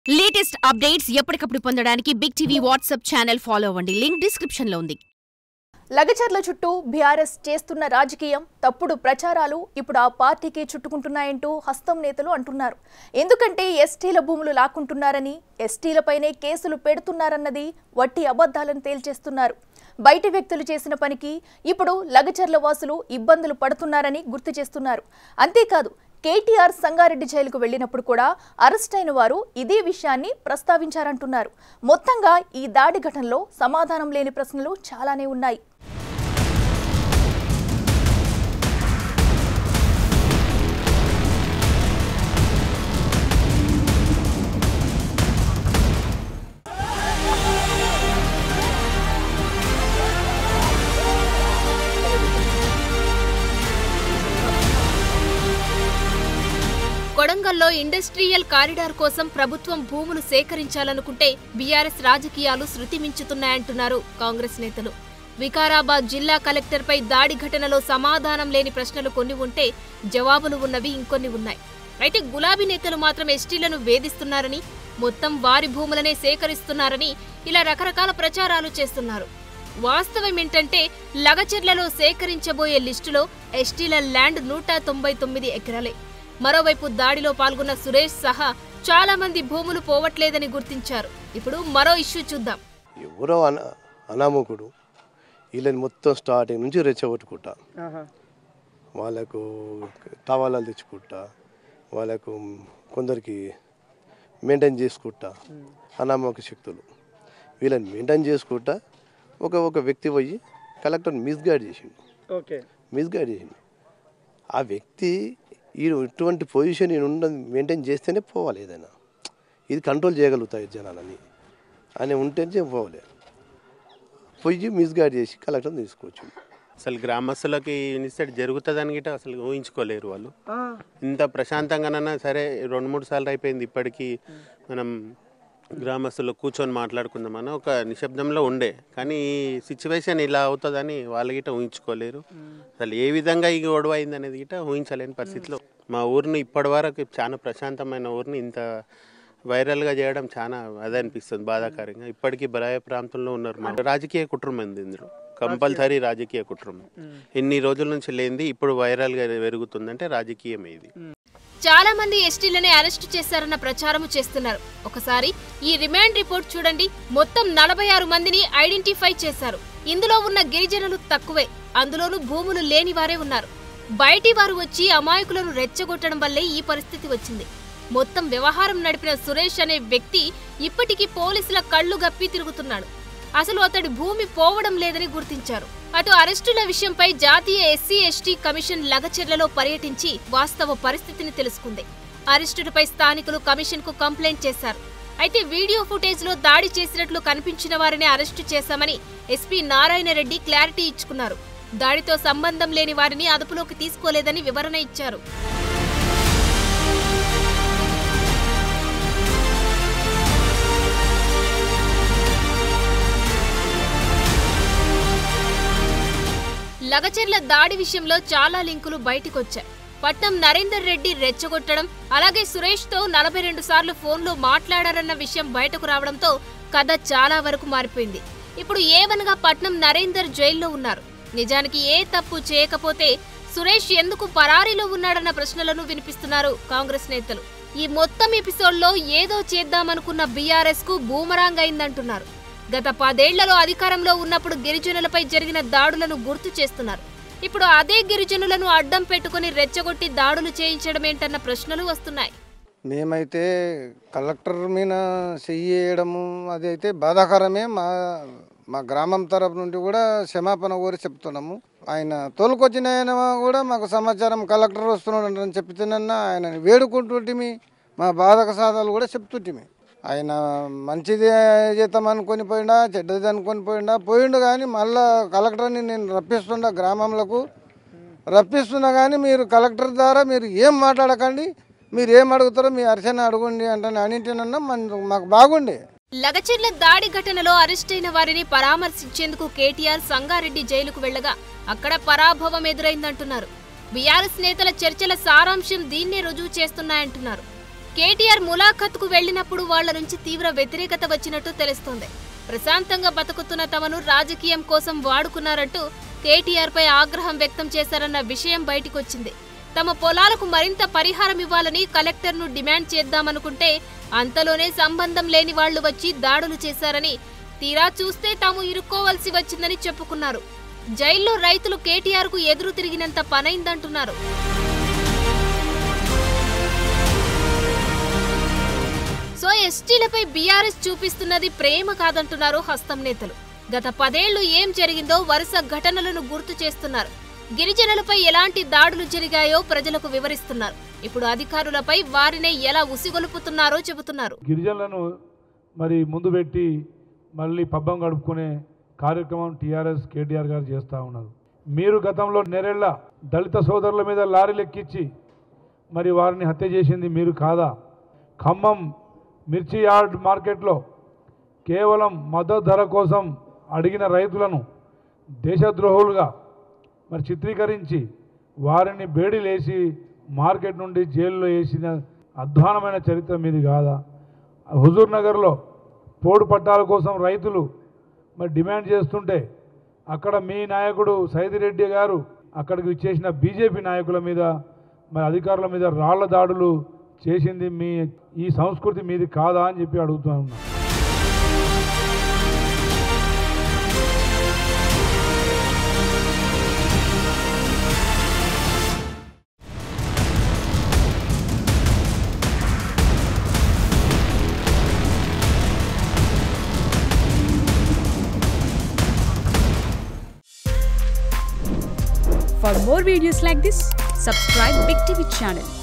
latest updates ఎప్పటికప్పుడు పొందడానికి big TV WhatsApp channel follow అవ్వండి లింక్ డిస్క్రిప్షన్ లో ఉంది లగచర్ల చుట్టూ బీఆర్ఎస్ చేస్తున్న రాజకీయం తప్పుడు ప్రచారాలు ఇప్పుడు ఆ పార్టీకి చుట్టుకుంటున్నాయంటూ హస్తం నేతలు అంటున్నారు ఎందుకంటే ఎస్టీల భూములు లాక్కుంటున్నారని ఎస్టీలపైనే కేసులు పెడుతున్నారన్నది వట్టి అబద్ధాలను తేల్చేస్తున్నారు బయటి వ్యక్తులు చేసిన పనికి ఇప్పుడు లగచర్ల వాసులు ఇబ్బందులు పడుతున్నారని గుర్తు చేస్తున్నారు అంతేకాదు కేటీఆర్ సంగారెడ్డి జైలుకు వెళ్లినప్పుడు కూడా అరెస్ట్ అయిన వారు ఇదే విషయాన్ని ప్రస్తావించారంటున్నారు మొత్తంగా ఈ దాడి ఘటనలో సమాధానం లేని ప్రశ్నలు చాలానే ఉన్నాయి కొడంగల్లో ఇండస్ట్రియల్ కారిడార్ కోసం ప్రభుత్వం భూములు సేకరించాలనుకుంటే బీఆర్ఎస్ రాజకీయాలు శృతి మించుతున్నాయంటున్నారు కాంగ్రెస్ నేతలు వికారాబాద్ జిల్లా కలెక్టర్పై దాడి ఘటనలో సమాధానం లేని ప్రశ్నలు కొన్ని ఉంటే జవాబులు ఉన్నవి ఇంకొన్ని ఉన్నాయి అయితే గులాబీ నేతలు మాత్రం ఎస్టీలను వేధిస్తున్నారని మొత్తం వారి భూములనే సేకరిస్తున్నారని ఇలా రకరకాల ప్రచారాలు చేస్తున్నారు వాస్తవం ఏంటంటే లగచెర్లలో సేకరించబోయే లిస్టులో ఎస్టీల ల్యాండ్ నూట తొంభై తొమ్మిది ఎకరాలే మరోవైపు దాడిలో పాల్గొన్న సురేష్ సహా చాలా మంది భూములు పోవట్లేదని గుర్తించారు ఇప్పుడు మరో ఇష్యూ చూద్దాం ఎవరో అన అనామకుడు వీళ్ళని మొత్తం స్టార్టింగ్ నుంచి రెచ్చగొట్టుకుంటా వాళ్ళకు టవాలాలు తెచ్చుకుంటా వాళ్ళకు కొందరికి మెయింటైన్ చేసుకుంటా అనామక శక్తులు వీళ్ళని మెయింటైన్ చేసుకుంటా ఒక ఒక వ్యక్తి పోయి కలెక్టర్ మిస్గైడ్ చేసిండు ఓకే మిస్గైడ్ చేసిండు ఆ వ్యక్తి ఈ ఇటువంటి పొజిషన్ ఈయన ఉన్న మెయింటైన్ చేస్తేనే పోవాలి ఏదైనా ఇది కంట్రోల్ చేయగలుగుతాయి జనాలని అని ఉంటేనే పోవాలి పొయ్యి మిస్గైడ్ చేసి కలెక్టర్ తీసుకోవచ్చు అసలు గ్రామస్తులకి ఇన్సిడెంట్ జరుగుతుందని గిట్ట అసలు ఊహించుకోలేరు వాళ్ళు ఇంత ప్రశాంతంగానన్నా సరే రెండు మూడు సార్లు అయిపోయింది ఇప్పటికీ మనం గ్రామస్తులు కూర్చొని మాట్లాడుకుందామని ఒక నిశ్శబ్దంలో ఉండే కానీ ఈ సిచ్యువేషన్ ఇలా అవుతుందని వాళ్ళు గిట్ట ఊహించుకోలేరు అసలు ఏ విధంగా ఈ గొడవ అయింది అనేది గిట్ట ఊహించలేని పరిస్థితిలో మా ఊరిని ఇప్పటి వరకు చాలా ప్రశాంతమైన ఊరిని ఇంత వైరల్గా చేయడం చాలా అదే అనిపిస్తుంది బాధాకరంగా ఇప్పటికీ బరాయ ప్రాంతంలో ఉన్నారు మన రాజకీయ కుటుంబం ఉంది ఇందులో కంపల్సరీ రాజకీయ కుటుంబం ఇన్ని రోజుల నుంచి లేనిది ఇప్పుడు వైరల్గా పెరుగుతుందంటే రాజకీయమే ఇది చాలా మంది ఎస్టీలనే అరెస్టు చేశారన్న ప్రచారము చేస్తున్నారు ఒకసారి ఈ రిమాండ్ రిపోర్ట్ చూడండి మొత్తం నలభై ఆరు మందిని ఐడెంటిఫై చేశారు ఇందులో ఉన్న గిరిజనులు తక్కువే అందులోనూ భూములు లేని వారే ఉన్నారు బయటి వారు వచ్చి అమాయకులను రెచ్చగొట్టడం వల్లే ఈ పరిస్థితి వచ్చింది మొత్తం వ్యవహారం నడిపిన సురేష్ అనే వ్యక్తి ఇప్పటికీ పోలీసుల కళ్ళు గప్పి తిరుగుతున్నాడు అసలు అతడి భూమి పోవడం లేదని గుర్తించారు అటు అరెస్టుల విషయంపై జాతీయ ఎస్సీ ఎస్టీ కమిషన్ లగచెర్లలో పర్యటించి వాస్తవ పరిస్థితిని తెలుసుకుంది అరెస్టులపై స్థానికులు కమిషన్ కు కంప్లైంట్ చేశారు అయితే వీడియో ఫుటేజ్ లో దాడి చేసినట్లు కనిపించిన వారిని అరెస్టు చేశామని ఎస్పీ నారాయణ రెడ్డి క్లారిటీ ఇచ్చుకున్నారు దాడితో సంబంధం లేని వారిని అదుపులోకి తీసుకోలేదని వివరణ ఇచ్చారు లగచెర్ల దాడి విషయంలో చాలా లింకులు బయటికొచ్చాయి పట్నం నరేందర్ రెడ్డి రెచ్చగొట్టడం అలాగే సురేష్ తో నలభై రెండు సార్లు ఫోన్లో మాట్లాడారన్న విషయం బయటకు రావడంతో కథ చాలా వరకు మారిపోయింది ఇప్పుడు ఏవనగా పట్నం నరేందర్ జైల్లో ఉన్నారు నిజానికి ఏ తప్పు చేయకపోతే సురేష్ ఎందుకు పరారీలో ఉన్నాడన్న ప్రశ్నలను వినిపిస్తున్నారు కాంగ్రెస్ నేతలు ఈ మొత్తం ఎపిసోడ్లో ఏదో చేద్దామనుకున్న బీఆర్ఎస్ కు బూమరాంగ్ అయిందంటున్నారు గత పదేళ్లలో అధికారంలో ఉన్నప్పుడు గిరిజనులపై జరిగిన దాడులను గుర్తు చేస్తున్నారు ఇప్పుడు అదే గిరిజనులను అడ్డం పెట్టుకుని రెచ్చగొట్టి దాడులు చేయించడమేంటన్న ప్రశ్నలు వస్తున్నాయి మేమైతే కలెక్టర్ మీద చెయ్యి వేయడము అది అయితే బాధాకరమే మా మా గ్రామం తరపు నుండి కూడా క్షమాపణ కోరి చెప్తున్నాము ఆయన తోలుకొచ్చిన ఆయన కూడా మాకు సమాచారం కలెక్టర్ వస్తున్నాడు అని చెప్తేనన్నా ఆయన వేడుకుంటుంటిమి మా బాధక సాధాలు కూడా చెప్తుంటిమి ఆయన మంచిది చేద్దాం అనుకొని పోయిండా చెడ్డది అనుకొని పోయిండా పోయిండు కానీ మళ్ళా కలెక్టర్ని నేను రప్పిస్తుండా గ్రామంలోకు రప్పిస్తున్నా కానీ మీరు కలెక్టర్ ద్వారా మీరు ఏం మాట్లాడకండి మీరు ఏం అడుగుతారో మీ అర్చన అడగండి అంటే అన్నింటినన్నా మన మాకు బాగుండే లగచెర్ల దాడి ఘటనలో అరెస్టైన వారిని పరామర్శించేందుకు కేటీఆర్ సంగారెడ్డి జైలుకు వెళ్లగా అక్కడ పరాభవం ఎదురైందంటున్నారు బీఆర్ఎస్ నేతల చర్చల సారాంశం దీన్నే రుజువు చేస్తున్నాయంటున్నారు కేటీఆర్ ములాఖత్కు వెళ్లినప్పుడు వాళ్ల నుంచి తీవ్ర వ్యతిరేకత వచ్చినట్టు తెలుస్తోంది ప్రశాంతంగా బతుకుతున్న తమను రాజకీయం కోసం వాడుకున్నారంటూ కేటీఆర్ పై ఆగ్రహం వ్యక్తం చేశారన్న విషయం బయటికొచ్చింది తమ పొలాలకు మరింత పరిహారం ఇవ్వాలని కలెక్టర్ను డిమాండ్ చేద్దామనుకుంటే అంతలోనే సంబంధం లేని వాళ్లు వచ్చి దాడులు చేశారని తీరా చూస్తే తాము ఇరుక్కోవలసి వచ్చిందని చెప్పుకున్నారు జైల్లో రైతులు కేటీఆర్ కు ఎదురు తిరిగినంత పనైందంటున్నారు సో ఎస్టీలపై బీఆర్ఎస్ చూపిస్తున్నది ప్రేమ కాదంటున్నారు హస్తం నేతలు గత పదేళ్లు ఏం జరిగిందో వరుస ఘటనలను గుర్తు చేస్తున్నారు గిరిజనులపై ఎలాంటి దాడులు జరిగాయో ప్రజలకు వివరిస్తున్నారు ఇప్పుడు అధికారులపై వారినే ఎలా ఉసిగొలుపుతున్నారో చెబుతున్నారు గిరిజనులను మరి ముందు పెట్టి మళ్ళీ పబ్బం గడుపుకునే కార్యక్రమం టీఆర్ఎస్ కేటీఆర్ గారు చేస్తూ ఉన్నారు మీరు గతంలో నెరెళ్ళ దళిత సోదరుల మీద లారీలు ఎక్కించి మరి వారిని హత్య చేసింది మీరు కాదా ఖమ్మం మిర్చి యార్డ్ మార్కెట్లో కేవలం మద్దతు ధర కోసం అడిగిన రైతులను దేశద్రోహులుగా మరి చిత్రీకరించి వారిని బేడీలేసి మార్కెట్ నుండి జైల్లో వేసిన అధ్వానమైన చరిత్ర మీది కాదా హుజూర్ నగర్లో పోడు పట్టాల కోసం రైతులు మరి డిమాండ్ చేస్తుంటే అక్కడ మీ నాయకుడు సైదిరెడ్డి గారు అక్కడికి ఇచ్చేసిన బీజేపీ నాయకుల మీద మరి అధికారుల మీద రాళ్ల దాడులు చేసింది మీ ఈ సంస్కృతి మీది కాదా అని చెప్పి అడుగుతూ ఉన్నాను For more videos like this, subscribe Big TV channel